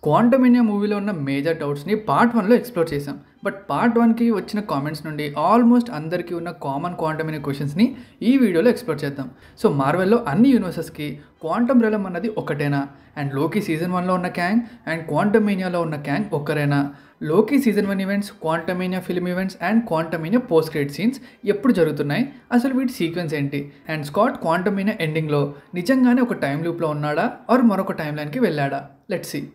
క్వాంటమినియా మూవీలో ఉన్న మేజర్ డౌట్స్ని పార్ట్ వన్లో ఎక్స్ప్లోర్ చేసాం బట్ పార్ట్ వన్కి వచ్చిన కామెంట్స్ నుండి ఆల్మోస్ట్ అందరికీ ఉన్న కామన్ క్వాంటమినియా క్వశ్చన్స్ని ఈ వీడియోలో ఎక్స్ప్లోర్ చేద్దాం సో మార్వెల్లో అన్ని యూనివర్సెస్కి క్వాంటమ్ రెలమ్ అన్నది ఒకటేనా అండ్ లోకి సీజన్ వన్లో ఉన్న క్యాంగ్ అండ్ క్వాంటమేనియాలో ఉన్న క్యాంగ్ ఒక్కరేనా Loki season one events Quantumania film events and Quantumania post credit scenes ఎప్పుడు జరుగుతున్నాయి అసలు వీటి సీక్వెన్స్ ఏంటి అండ్ స్కాట్ క్వాంటమేనియా ఎండింగ్లో నిజంగానే ఒక టైం లూప్లో ఉన్నాడా ఆర్ మరొక టైం లైన్కి వెళ్ళాడా లెట్స్ సీ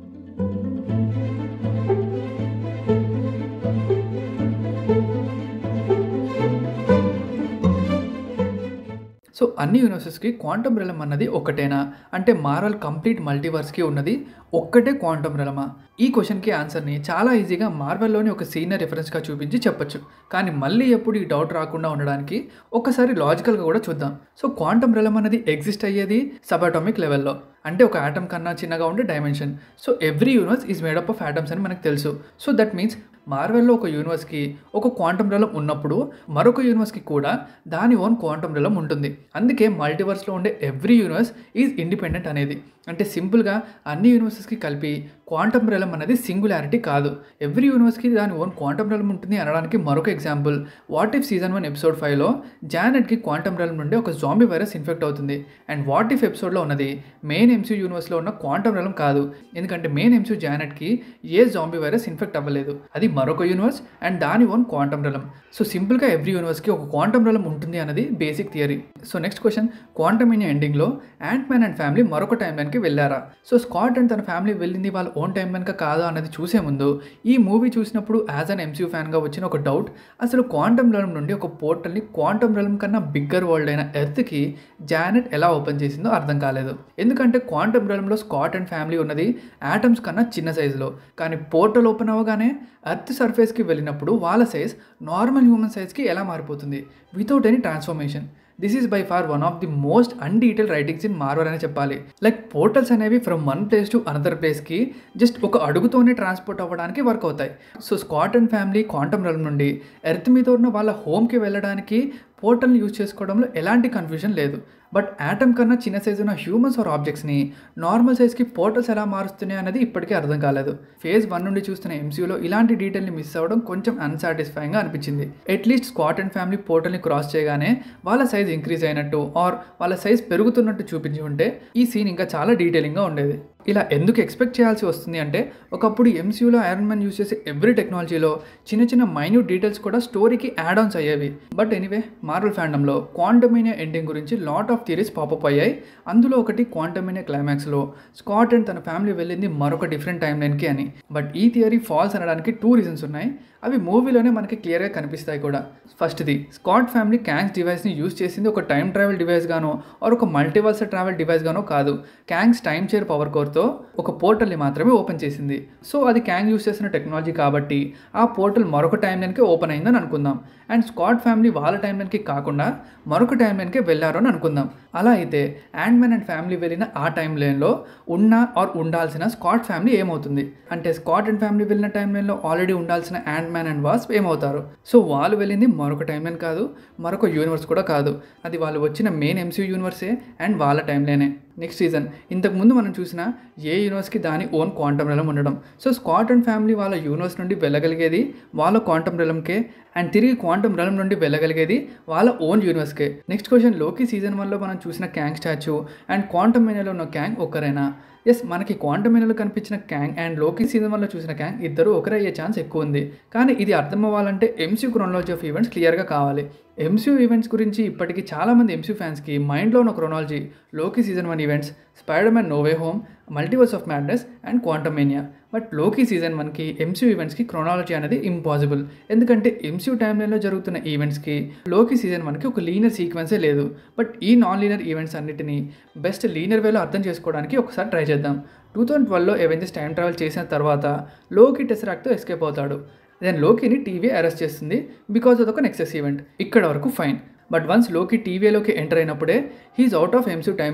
సో అన్ని యూనివర్సెస్కి క్వాంటమ్ రెలమ్ అన్నది ఒకటేనా అంటే మార్వల్ కంప్లీట్ మల్టీవర్స్కి ఉన్నది ఒక్కటే క్వాంటమ్ రెలమా ఈ క్వశ్చన్కి ఆన్సర్ని చాలా ఈజీగా మార్వెల్లోని ఒక సీనియర్ రిఫరెన్స్గా చూపించి చెప్పొచ్చు కానీ మళ్ళీ ఎప్పుడు ఈ డౌట్ రాకుండా ఉండడానికి ఒకసారి లాజికల్గా కూడా చూద్దాం సో క్వాంటమ్ రెలమ్ అనేది ఎగ్జిస్ట్ అయ్యేది సబాటోమిక్ లెవెల్లో అంటే ఒక ఆటమ్ కన్నా చిన్నగా ఉండే dimension so every universe is made up of atoms అని మనకు తెలుసు సో దట్ మీన్స్ మార్వెల్లో ఒక యూనివర్స్కి ఒక క్వాంటమ్ రెలం ఉన్నప్పుడు మరొక యూనివర్స్కి కూడా దాని ఓన్ క్వాంటమ్ రెలం ఉంటుంది అందుకే మల్టీవర్స్లో ఉండే ఎవ్రీ యూనివర్స్ ఈజ్ ఇండిపెండెంట్ అనేది అంటే సింపుల్గా అన్ని యూనివర్సెస్కి కలిపి క్వాంటమ్ రెలం అనేది సింగులారిటీ కాదు ఎవ్రీ యూనివర్స్కి దాని ఓన్ క్వాంటమ్ రెలం ఉంటుంది అనడానికి మరొక example what if season one episode ఫైవ్లో జానెట్కి క్వాంటమ్ రెలం నుండి ఒక జాంబీ వైరస్ ఇన్ఫెక్ట్ అవుతుంది అండ్ వాట్ ఇఫ్ ఎపిసోడ్లో ఉన్నది మెయిన్ ఎంసీ యూనివర్స్లో ఉన్న క్వాంటమ్ రెలం కాదు ఎందుకంటే మెయిన్ ఎంసీ జానెట్కి ఏ జాంబీ వైరస్ ఇన్ఫెక్ట్ అవ్వలేదు అది మరొక యూనివర్స్ అండ్ దాని ఓన్ క్వాంటమ్ రెలం సో సింపుల్గా ఎవ్రీ యూనివర్స్కి ఒక క్వాంటమ్ రెలం ఉంటుంది అన్నది basic theory so next question quantum in ఎండింగ్లో యాంట్ మ్యాన్ అండ్ ఫ్యామిలీ మరొక టైం లైన్కి వెళ్ళారా సో స్కాట్ అండ్ తన ఫ్యామిలీ వెళ్ళింది వాళ్ళ ఓన్ టైం వెనుక కాదా అన్నది చూసే ముందు ఈ మూవీ చూసినప్పుడు యాజ్ అన్ ఎంసీయూ ఫ్యాన్గా వచ్చిన ఒక డౌట్ అసలు క్వాంటమ్ రెలం నుండి ఒక పోర్టల్ని క్వాంటమ్ రెలం కన్నా బిగ్గర్ వరల్డ్ అయిన ఎర్త్కి జానెట్ ఎలా ఓపెన్ చేసిందో అర్థం కాలేదు ఎందుకంటే క్వాంటమ్ రెలంలో స్కాట్ అండ్ ఫ్యామిలీ ఉన్నది యాటమ్స్ కన్నా చిన్న సైజులో కానీ పోర్టల్ ఓపెన్ అవ్వగానే ఎర్త్ సర్ఫేస్కి వెళ్ళినప్పుడు వాళ్ళ సైజ్ నార్మల్ హ్యూమన్ సైజ్కి ఎలా మారిపోతుంది without any transformation this is by far one of the most undetailed writings in Marvel అని చెప్పాలి లైక్ పోర్టల్స్ అనేవి from one place to another ప్లేస్కి జస్ట్ ఒక అడుగుతోనే ట్రాన్స్పోర్ట్ అవ్వడానికి వర్క్ అవుతాయి so Scott and family quantum realm నుండి ఎర్త్ మీద ఉన్న వాళ్ళ హోమ్కి వెళ్ళడానికి పోర్టల్ని యూజ్ చేసుకోవడంలో ఎలాంటి కన్ఫ్యూజన్ లేదు బట్ యాటమ్ కన్నా చిన్న సైజు ఉన్న హ్యూమన్స్ ఆర్ ఆబ్జెక్ట్స్ని నార్మల్ సైజ్కి పోర్టల్స్ ఎలా మారుస్తున్నాయి అనేది ఇప్పటికీ అర్థం కాలేదు ఫేజ్ వన్ నుండి చూస్తున్న ఎంసీయూలో ఇలాంటి డీటెయిల్ని మిస్ అవ్వడం కొంచెం అన్సాటిస్ఫైయింగ్గా అనిపించింది అట్లీస్ట్ స్క్వాట్ అండ్ ఫ్యామిలీ పోర్టల్ని క్రాస్ చేయగానే వాళ్ళ సైజ్ ఇంక్రీజ్ అయినట్టు ఆర్ వాళ్ళ సైజ్ పెరుగుతున్నట్టు చూపించి ఉంటే ఈ సీన్ ఇంకా చాలా డీటెయిలింగ్గా ఉండేది ఇలా ఎందుకు ఎక్స్పెక్ట్ చేయాల్సి వస్తుంది అంటే ఒకప్పుడు ఎంసీయూలో ఐరన్ మ్యాన్ యూస్ చేసే ఎవ్రీ టెక్నాలజీలో చిన్న చిన్న మైన్యూట్ డీటెయిల్స్ కూడా స్టోరీకి యాడ్ ఆన్స్ అయ్యేవి బట్ ఎనీవే మార్వల్ ఫ్యాండమ్లో క్వాంటమీనియా ఎండింగ్ గురించి లాట్ ఆఫ్ థియరీస్ పాపప్ అయ్యాయి అందులో ఒకటి క్వాంటమీనియా క్లైమాక్స్లో స్కాట్ అండ్ తన ఫ్యామిలీ వెళ్ళింది మరొక డిఫరెంట్ టైం లైన్కి అని బట్ ఈ థియరీ ఫాల్స్ అనడానికి టూ రీజన్స్ ఉన్నాయి అవి మూవీలోనే మనకి క్లియర్గా కనిపిస్తాయి కూడా ఫస్ట్ది స్కాట్ ఫ్యామిలీ క్యాంగ్స్ డివైస్ని యూజ్ చేసింది ఒక టైం ట్రావెల్ డివైస్ గానో ఆర్ ఒక మల్టీవర్స్ ట్రావెల్ డివైస్ గానో కాదు క్యాంగ్స్ టైం చైర్ పవర్ కోర్తో ఒక పోర్టల్ని మాత్రమే ఓపెన్ చేసింది సో అది క్యాంగ్ యూజ్ చేసిన టెక్నాలజీ కాబట్టి ఆ పోర్టల్ మరొక టైం లైన్కి ఓపెన్ అయిందని అనుకుందాం అండ్ స్కాట్ ఫ్యామిలీ వాళ్ళ టైం లైన్కి కాకుండా మరొక టైం లైన్కి వెళ్ళారు అని అనుకుందాం అలా అయితే యాండ్ మ్యాన్ అండ్ ఫ్యామిలీ వెళ్ళిన ఆ టైం లైన్లో ఉన్న ఆర్ ఉండాల్సిన స్కాట్ ఫ్యామిలీ ఏమవుతుంది అంటే స్కాట్ అండ్ ఫ్యామిలీ వెళ్ళిన టైం లైన్లో ఆల్రెడీ ఉండాల్సిన యాండ్ మ్యాన్ అండ్ వాస్ప్ ఏమవుతారు సో వాళ్ళు వెళ్ళింది మరొక టైం లైన్ కాదు మరొక యూనివర్స్ కూడా కాదు అది వాళ్ళు వచ్చిన మెయిన్ ఎంసీ యూనివర్సే అండ్ వాళ్ళ టైం లైనే నెక్స్ట్ సీజన్ ఇంతకుముందు మనం చూసిన ఏ యూనివర్స్కి దాని ఓన్ క్వాంటమ్ రెలం ఉండడం సో స్కాట్ అండ్ ఫ్యామిలీ వాళ్ళ యూనివర్స్ నుండి వెళ్ళగలిగేది వాళ్ళ క్వాంటమ్ రెలంకే అండ్ తిరిగి క్వాంటమ్ రెలం నుండి వెళ్ళగలిగేది వాళ్ళ ఓన్ యూనివర్స్కే నెక్స్ట్ క్వశ్చన్ లోకి సీజన్ వన్లో మనం చూసిన క్యాంగ్ స్టాచ్యూ అండ్ క్వాంటమ్ మీనియాలో ఉన్న క్యాంగ్ ఒక్కరేనా ఎస్ మనకి క్వాంటమ్ మీనియాలో కనిపించిన క్యాంగ్ అండ్ లోకి సీజన్ వన్లో చూసిన క్యాంగ్ ఇద్దరు ఒకరయ్యే ఛాన్స్ ఎక్కువ ఉంది కానీ ఇది అర్థం అవ్వాలంటే ఎంసీ క్రోనాలజీ ఆఫ్ ఈవెంట్స్ క్లియర్గా కావాలి ఎంసీయూ ఈవెంట్స్ గురించి ఇప్పటికీ చాలామంది ఎంసీ ఫ్యాన్స్కి మైండ్లో ఉన్న chronology Loki season one events Spider Man No Way Home Multiverse of Madness and Quantumania but Loki season వన్కి ఎంసీయూ ఈవెంట్స్కి క్రోనాలజీ అనేది ఇంపాసిబుల్ ఎందుకంటే ఎంసీయూ టైం లైన్లో జరుగుతున్న ఈవెంట్స్కి లోకి సీజన్ వన్కి ఒక లీనర్ సీక్వెన్సే లేదు బట్ ఈ నాన్ లీనర్ ఈవెంట్స్ అన్నిటినీ బెస్ట్ లీనర్ వేలో అర్థం చేసుకోవడానికి ఒకసారి ట్రై చేద్దాం టూ థౌజండ్ ట్వెల్వ్లో ఎవెంజర్స్ టైం ట్రావెల్ చేసిన తర్వాత లోకి టెసరాక్తో ఎస్కేప్ అవుతాడు దెన్ లోకిని టీవీ అరెస్ట్ చేస్తుంది బికాజ్ అదొక నెక్సెస్ ఈవెంట్ ఇక్కడ వరకు ఫైన్ బట్ వన్స్ లోకి టీవీలోకి ఎంటర్ అయినప్పుడే he is out of MC time flow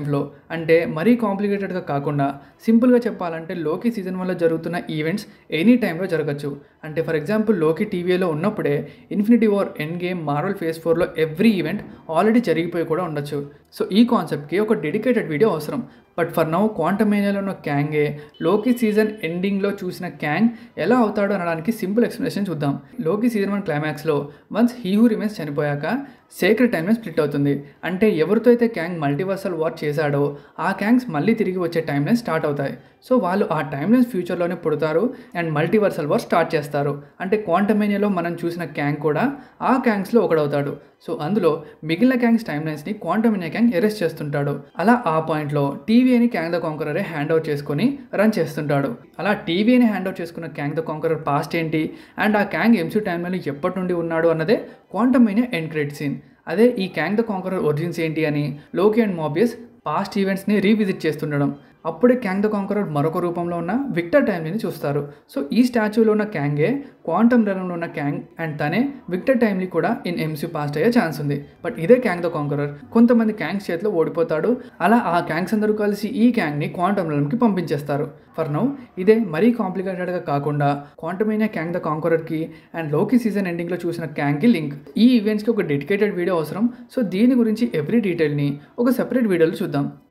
అంటే మరీ కాంప్లికేటెడ్గా కాకుండా సింపుల్గా చెప్పాలంటే లోకి సీజన్ వల్ల జరుగుతున్న ఈవెంట్స్ ఎనీ టైంలో జరగచ్చు అంటే ఫర్ ఎగ్జాంపుల్ లోకి టీవీలో ఉన్నప్పుడే Infinity War Endgame Marvel phase ఫోర్లో ఎవ్రీ ఈవెంట్ ఆల్రెడీ జరిగిపోయి కూడా ఉండొచ్చు సో ఈ కాన్సెప్ట్కి ఒక డెడికేటెడ్ వీడియో అవసరం బట్ ఫర్ నౌ క్వాంటమేనియాలో ఉన్న క్యాంగే లోకి సీజన్ ఎండింగ్లో చూసిన క్యాంగ్ ఎలా అవుతాడో అనడానికి సింపుల్ ఎక్స్ప్లెనేషన్ చూద్దాం లోకి సీజన్ వన్ క్లైమాక్స్లో వన్స్ హీ హూ రిమైన్స్ చనిపోయాక సేక్రెట్ టైమ్ స్ప్లిట్ అవుతుంది అంటే ఎవరితో అయితే క్యాంగ్ మల్టీవర్సల్ వార్ చేశాడో ఆ క్యాంగ్స్ మళ్ళీ తిరిగి వచ్చే టైం లైన్ స్టార్ట్ అవుతాయి సో వాళ్ళు ఆ టైం లైన్స్ ఫ్యూచర్లోనే పుడతారు అండ్ మల్టీవర్సల్ వార్ స్టార్ట్ చేస్తారు అంటే క్వాంటమేనియాలో మనం చూసిన క్యాంగ్ కూడా ఆ క్యాంగ్స్లో ఒకడవుతాడు సో అందులో మిగిలిన క్యాంగ్స్ టైం లైన్స్ని క్వాంటమేనియా క్యాంగ్ ఎరెస్ట్ చేస్తుంటాడు అలా ఆ పాయింట్లో టీవీని క్యాంగ్ ద కాంకరరే హ్యాండ్ అవుట్ చేసుకొని రన్ చేస్తుంటాడు అలా టీవీని హ్యాండ్ అవుట్ చేసుకున్న క్యాంగ్ ద కాంకరర్ పాస్ట్ ఏంటి అండ్ ఆ క్యాంగ్ ఎంసీ టైంలో ఎప్పటి నుండి ఉన్నాడు అన్నదే క్వాంటమేనియా ఎండ్ క్రెడిట్ సీన్ అదే ఈ క్యాంగ్ ద కాంకరర్ ఒరిజిన్స్ ఏంటి అని లోకి అండ్ మాబియస్ పాస్ట్ ఈవెంట్స్ని రీవిజిట్ చేస్తుండడం అప్పుడే క్యాంగ్ ద కాంకరర్ మరొక రూపంలో ఉన్న విక్టర్ టైమ్లీని చూస్తారు సో ఈ స్టాచ్యూలో ఉన్న క్యాంగే క్వాంటమ్ రంలో ఉన్న క్యాంగ్ అండ్ తనే విక్టర్ టైమ్లీ కూడా ఇన్ ఎంసీ పాస్ట్ అయ్యే ఛాన్స్ ఉంది బట్ ఇదే క్యాంగ్ ద కాంకరర్ కొంతమంది క్యాంగ్స్ చేతిలో ఓడిపోతాడు అలా ఆ క్యాంగ్స్ అందరూ కలిసి ఈ క్యాంగ్ని క్వాంటమ్ రంకి పంపించేస్తారు ఫర్ నౌ ఇదే మరీ కాంప్లికేటెడ్గా కాకుండా క్వాంటమేనియా క్యాంగ్ ద కాంకరర్కి అండ్ లోకి సీజన్ ఎండింగ్లో చూసిన క్యాంగ్కి లింక్ ఈ ఈవెంట్స్కి ఒక డెడికేటెడ్ వీడియో అవసరం సో దీని గురించి ఎవ్రీ డీటెయిల్ని ఒక సెపరేట్ వీడియోలో చూద్దాం